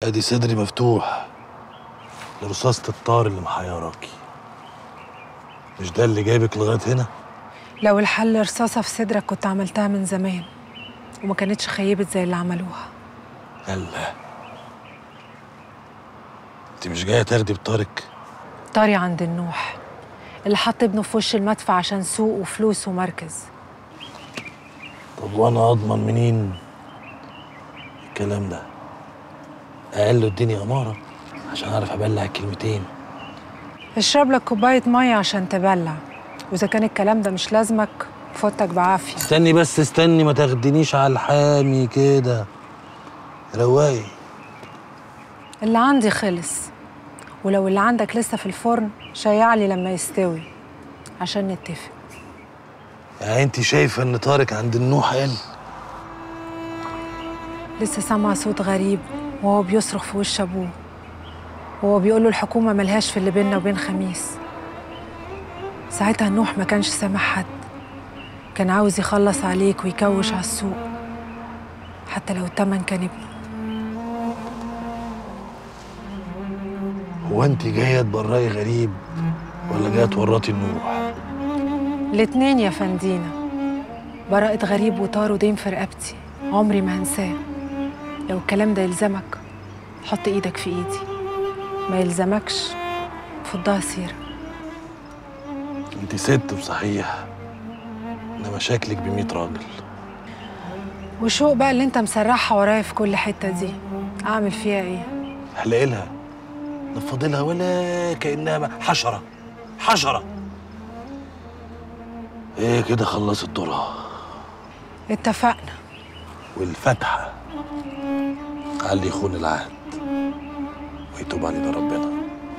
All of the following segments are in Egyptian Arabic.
ادي صدري مفتوح لرصاصة الطار اللي محيراكي مش ده اللي جايبك لغايه هنا لو الحل رصاصة في صدرك كنت عملتها من زمان وما كانتش خيبت زي اللي عملوها يلا انت مش جايه تاخدي بطارك طاري عند النوح اللي حط ابنه في وش المدفع عشان سوق وفلوس ومركز طب وانا اضمن منين الكلام ده اقل الدنيا اماره عشان اعرف ابلع الكلمتين اشرب لك كوباية مية عشان تبلع وإذا كان الكلام ده مش لازمك فوتك بعافية استني بس استني ما تاخدنيش على الحامي كده رواقي اللي عندي خلص ولو اللي عندك لسه في الفرن شيعلي لما يستوي عشان نتفق يعني انت شايفه ان طارق عند النوح قال لسه سامعة صوت غريب وهو بيصرخ في وش أبوه وهو بيقول له الحكومة ملهاش في اللي بيننا وبين خميس ساعتها نوح ما كانش سامع حد كان عاوز يخلص عليك ويكوش على السوق حتى لو التمن كان ابنه هو انت جايه تبرئي غريب ولا جايه تورطي النوح الاتنين يا فندينا براءة غريب وطار ودين في رقبتي عمري ما هنساه لو الكلام ده يلزمك حط ايدك في ايدي ما يلزمكش فضها سيرة انت ست بصحيح انما شكلك بميت راجل وشوق بقى اللي انت مسرحها ورايا في كل حتة دي اعمل فيها ايه احلق لها نفضلها ولا كانها حشره حشره ايه كده خلصت دورها اتفقنا والفتحه على اللي يخون العهد ويتوب علينا ربنا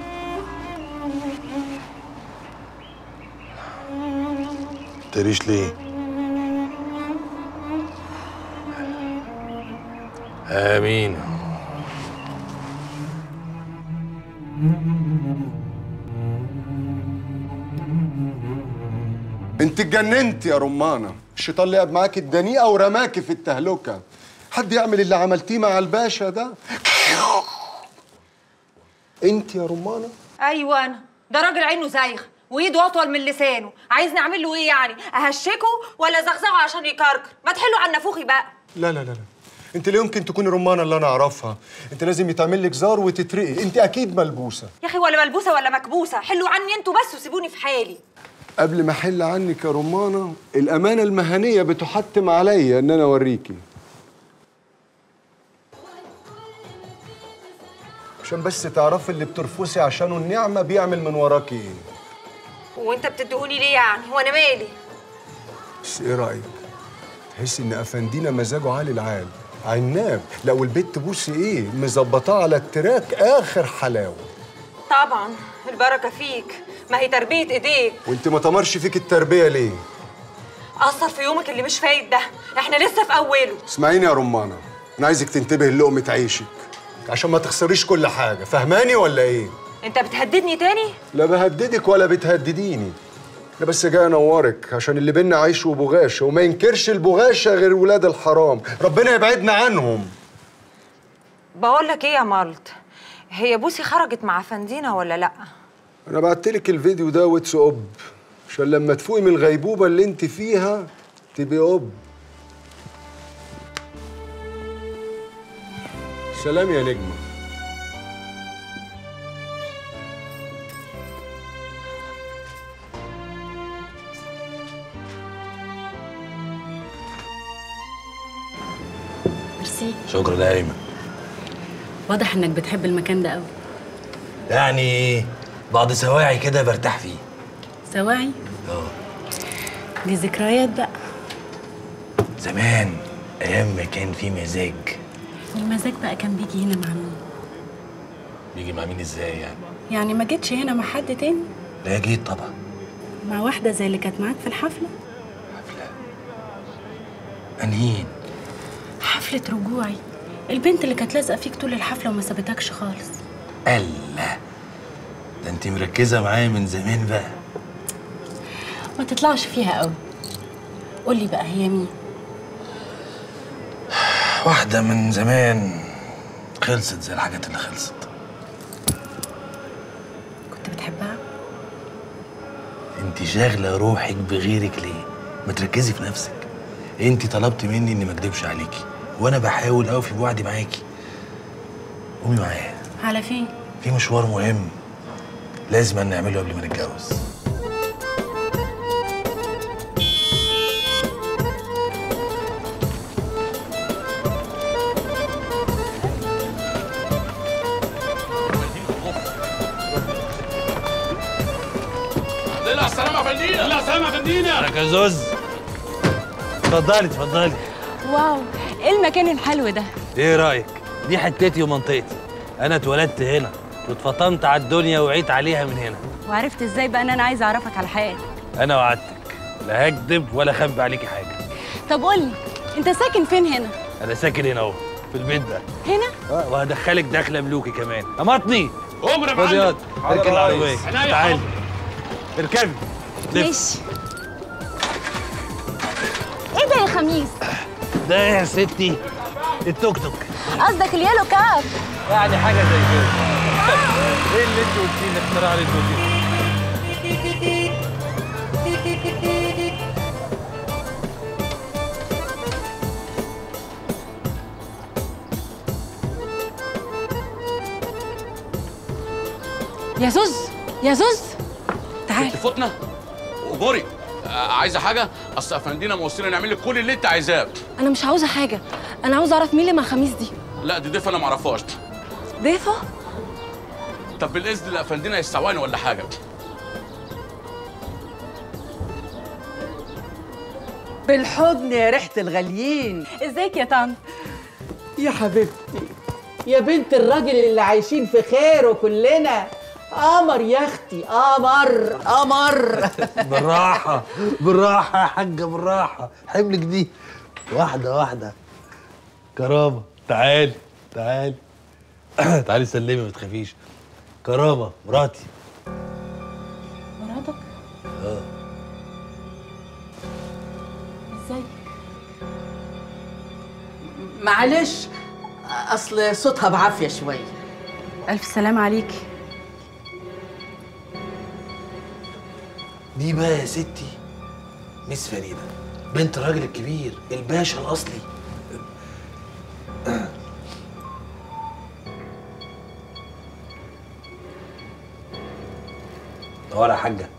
تريش ليه امين انت اتجننت يا رمانة الشيطان لعب معاك الدنيئة ورماكي في التهلكة حد يعمل اللي عملتيه مع الباشا ده انت يا رمانة ايوه انا ده راجل عينه زايغ وايده اطول من لسانه عايزني اعمل له ايه يعني اهشكه ولا زغزغه عشان يكركر ما تحلوا عن نافوخي بقى لا لا لا لا انت لا يمكن تكوني رمانة اللي انا اعرفها انت لازم يتعمل لك زار وتترقي انت اكيد ملبوسة يا اخي ولا ملبوسه ولا مكبوسه حلوا عني انتوا بس وسيبوني في حالي قبل ما احل عنك يا رمانة الامانة المهنية بتحتم عليا ان انا اوريكي عشان بس تعرفي اللي بترفسي عشانه النعمة بيعمل من وراكي ايه وانت بتدهوني ليه يعني وانا مالي بس ايه رايك تحس ان افندينا مزاجه عالي العال عناب لا والبت تبوسي ايه مظبطاه على التراك اخر حلاوه طبعا البركه فيك ما هي تربيه ايديك وانت ما تمرش فيك التربيه ليه اثر في يومك اللي مش فايت ده احنا لسه في اوله اسمعيني يا رمانه انا عايزك تنتبه لقمه عيشك عشان ما تخسريش كل حاجه فهماني ولا ايه انت بتهددني تاني لا بهددك ولا بتهدديني انا بس جاي انورك عشان اللي بينا عيش وبغاشه وما ينكرش البغاشه غير ولاد الحرام ربنا يبعدنا عنهم بقول لك ايه يا مالت هي بوسي خرجت مع فندينا ولا لا انا بعتلك الفيديو ده واتس اب عشان لما تفوقي من الغيبوبه اللي انت فيها تبقي اب سلام يا نجمه ميرسي شكرا يا ايمن واضح انك بتحب المكان ده قوي يعني بعض سواعي كده برتاح فيه سواعي اه دي ذكريات بقى زمان ايام ما كان في مزاج المزاج بقى كان بيجي هنا مع مين بيجي مع مين ازاي يعني يعني ما جيتش هنا مع حد تاني لا جيت طبعا مع واحده زي اللي كانت معاك في الحفله انهين حفله رجوعي البنت اللي كانت لازقه فيك طول الحفله وما سابتكش خالص الله ده انت مركزه معايا من زمان بقى ما تطلعش فيها قوي قولي بقى هي مين واحده من زمان خلصت زي الحاجات اللي خلصت كنت بتحبها انت شاغله روحك بغيرك ليه ما تركزي في نفسك انت طلبت مني اني ما اكدبش عليكي وانا بحاول اوفي بوعدي معاكي قومي معايا على فين في مشوار مهم لازم نعمله قبل ما نتجوز لا السلامة فندينا لا السلامة فندينا لك يا زوز اتفضلي اتفضلي واو ايه المكان الحلو ده ايه رايك دي حتتي ومنطقتي انا اتولدت هنا واتفطمت على الدنيا وعيت عليها من هنا وعرفت ازاي بقى ان انا عايزه اعرفك على حقيقتك انا وعدتك لا هكدب ولا اخبي عليكي حاجه طب قولي انت ساكن فين هنا انا ساكن هنا اهو في البيت ده هنا اه وهدخلك دخله ملوكي كمان امطني عمر خد ياض معلم اركن العربيه عينيا يا تعالي اركبي لف. ماشي ايه ده يا خميس ده ايه يا ستي التوك توك قصدك اليالو كاب يعني حاجه زي كده ايه اللي انت قلتيه اللي اخترع لي الدنيا يا زوز يا زوز تعال تفوتنا وجوري آه، عايزة حاجة؟ أصل أفندينا موصينا نعمل لك كل اللي أنت عايزاه انا مش عاوزه حاجه انا عاوزه اعرف مين اللي مع خميس دي لا دي ضيفة أنا معرفهاش ضيفه طب بالإذن لأفندينا يستواني ولا حاجة بالحضن يا ريحة الغاليين ازيك يا طنط يا حبيبتي يا بنت الراجل اللي عايشين في خيره كلنا قمر يا اختي قمر قمر بالراحه بالراحه يا حاجه بالراحه حملك دي واحده واحده كرامه تعالي تعالي تعالي سلمي ما تخافيش كرامه مراتي مراتك اه ازاي معلش اصل صوتها بعافيه شويه الف سلام عليكي دي بقى يا ستي ميس فريده بنت الراجل الكبير الباشا الاصلي نورا يا حاجه